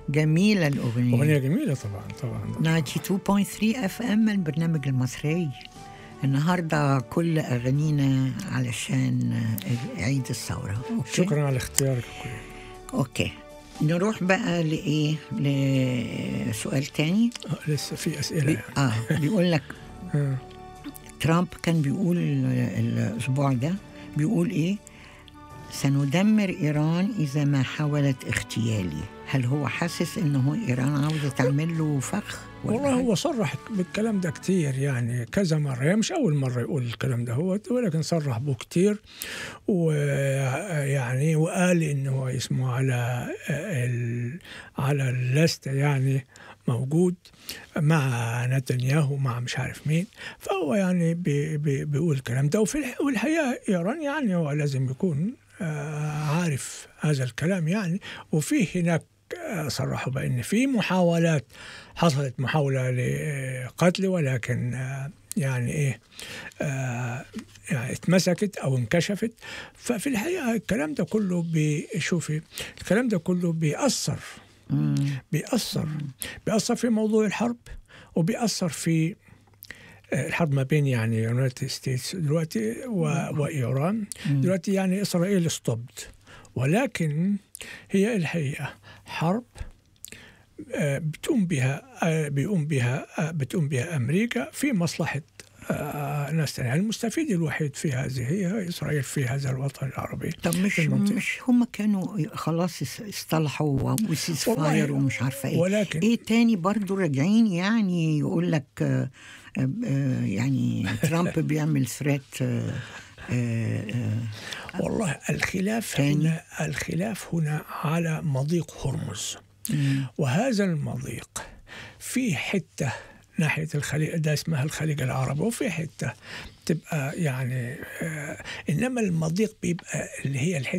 جميلة الأغنية اغنيه جميله طبعا طبعا 92.3 اف ام البرنامج المصري النهارده كل اغانينا علشان عيد الثوره أوكي؟ شكرا على اختيارك كويس. اوكي نروح بقى لايه لسؤال تاني آه، لسه في اسئله بي... يعني. اه بيقول لك آه. ترامب كان بيقول الاسبوع ده بيقول ايه سندمر ايران اذا ما حاولت اغتيالي هل هو حاسس انه ايران عاوزه تعمل له فخ ولا والله حاجة؟ هو صرح بالكلام ده كتير يعني كذا مرة هي مش أول مرة يقول الكلام ده هو ولكن صرح به كتير ويعني وقال إنه هو اسمه على ال على اللستة يعني موجود مع نتنياهو مع مش عارف مين فهو يعني بي بي بيقول الكلام ده وفي الح- والحقيقة إيران يعني هو لازم يكون آه، عارف هذا الكلام يعني وفي هناك آه، صرحوا بأن في محاولات حصلت محاولة لقتله ولكن آه، يعني إيه آه، يعني اتمسكت أو انكشفت ففي الحقيقة الكلام ده كله بيشوفي الكلام ده كله بيأثر مم. بيأثر بيأثر في موضوع الحرب وبيأثر في آه، الحرب ما بين يعني يونايتد ستيتس دلوقتي و- وإيران دلوقتي يعني إسرائيل استبد ولكن هي الحقيقة حرب آه، بتقوم بها آه، بيقوم بها آه، بتقوم بها أمريكا في مصلحة آه، ناس تانية المستفيد الوحيد في هذه هي إسرائيل في هذا الوطن العربي طب مش في المنطقة. مش هم كانوا خلاص اس- اصطلحوا وسيس والله، فاير ومش عارفه ايه ولكن ايه تاني برضو راجعين يعني يقول لك آه، آه، آه، يعني ترامب بيعمل ثريت والله الخلاف تاني. هنا الخلاف هنا على مضيق هرمز وهذا المضيق في حته ناحيه الخليج ده اسمها الخليج العربي وفي حته تبقى يعني آه انما المضيق بيبقى اللي هي الحته